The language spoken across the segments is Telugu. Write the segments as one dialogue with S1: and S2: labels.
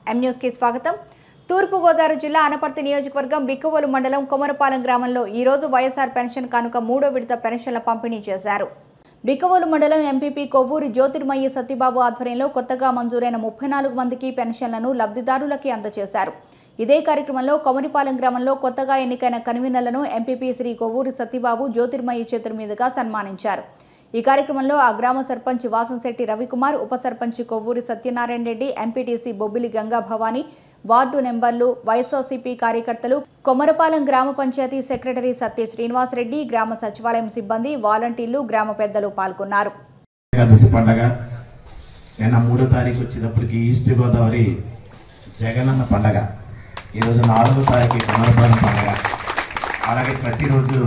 S1: ఎం న్యూస్ కి స్వాగతం తూర్పుగోదావరి జిల్లా అనపర్తి నియోజకవర్గం బిక్కవోలు మండలం కొమరపాలెం గ్రామంలో ఈ రోజు వైఎస్ఆర్ పెన్షన్ కానుక మూడో విడత పెన్షన్ల పంపిణీ చేశారు బిక్కవోలు మండలం ఎంపీపీ కొవ్వూరి జ్యోతిర్మయ్య సత్యబాబు ఆధ్వర్యంలో కొత్తగా మంజూరైన ముప్పై నాలుగు మందికి పెన్షన్లను లబ్ధిదారులకి అందజేశారు ఇదే కార్యక్రమంలో కొమరిపాలెం గ్రామంలో కొత్తగా ఎన్నికైన కన్వీనర్లను ఎంపీపీ శ్రీ కొవ్వూరి సత్యబాబు జ్యోతిర్మయ్య చేతుల మీదుగా సన్మానించారు ఈ కార్యక్రమంలో ఆ గ్రామ సర్పంచ్ వాసంశెట్టి రవికుమార్ ఉప సర్పంచ్ కొవ్వూరి సత్యనారాయణ రెడ్డి ఎంపీటీసీ బొబ్బిలి గంగా భవానీ వార్డు నెంబర్లు వైఎస్ఆర్సీపీ కార్యకర్తలు కొమరపాలెం గ్రామ పంచాయతీ సెక్రటరీ సత్య శ్రీనివాస్ రెడ్డి గ్రామ సచివాలయం సిబ్బంది వాలంటీర్లు గ్రామ పెద్దలు పాల్గొన్నారు
S2: ఏకాదశి పండగ నిన్న మూడో తారీఖు వచ్చేటప్పటికి ఈస్ట్ గోదావరి జగనన్న పండగ ఈరోజు నాలుగో తారీఖు కుమారపాలెం పండగ అలాగే ప్రతిరోజు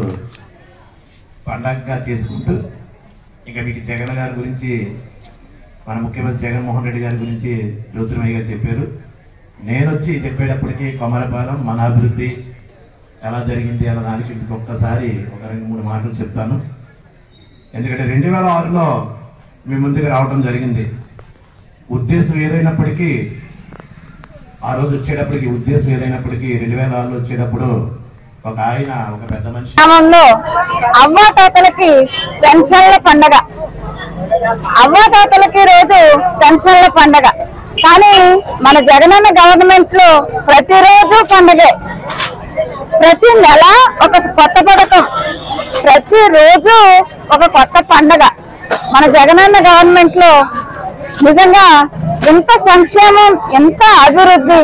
S2: పండగగా చేసుకుంటూ ఇంకా మీకు జగన్ గారి గురించి మన ముఖ్యమంత్రి జగన్మోహన్ రెడ్డి గారి గురించి జ్యోతిర్మయ్య గారు చెప్పారు నేను వచ్చి చెప్పేటప్పటికి కొమరపాలెం మన అభివృద్ధి ఎలా జరిగింది అన్న దానికి ఇంకొకసారి ఒక రెండు మూడు మాటలు చెప్తాను ఎందుకంటే రెండు వేల ఆరులో మీ ముందుకు రావడం జరిగింది ఉద్దేశం ఏదైనప్పటికీ ఆ రోజు వచ్చేటప్పటికి ఉద్దేశం ఏదైనప్పటికీ రెండు వేల ఆరులో వచ్చేటప్పుడు ఒక ఆయన ఒక పెద్ద మనిషి
S3: గ్రామంలో అవ్వా తాతలకి పెన్షన్ల పండగ అవ్వా తాతలకి రోజు పెన్షన్ల పండగ కానీ మన జగనన్న గవర్నమెంట్ లో ప్రతిరోజు పండగే ప్రతి నెల ఒక కొత్త పథకం ప్రతిరోజు ఒక కొత్త పండగ మన జగనన్న గవర్నమెంట్ లో నిజంగా ఎంత సంక్షేమం ఎంత అభివృద్ధి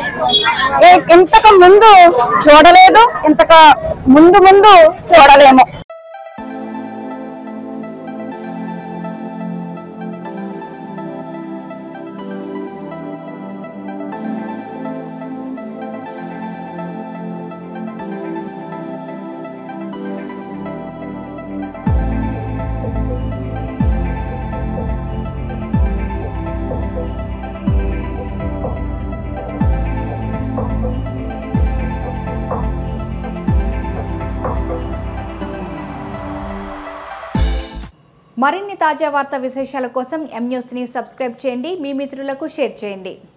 S3: ఏ- ఇంతకు ముందు చూడలేదు ఇంతకు ముందు ముందు చూడలేము
S1: మరిన్ని తాజా వార్తా విశేషాల కోసం ఎం న్యూస్ని సబ్స్క్రైబ్ చేయండి మీ మిత్రులకు షేర్ చేయండి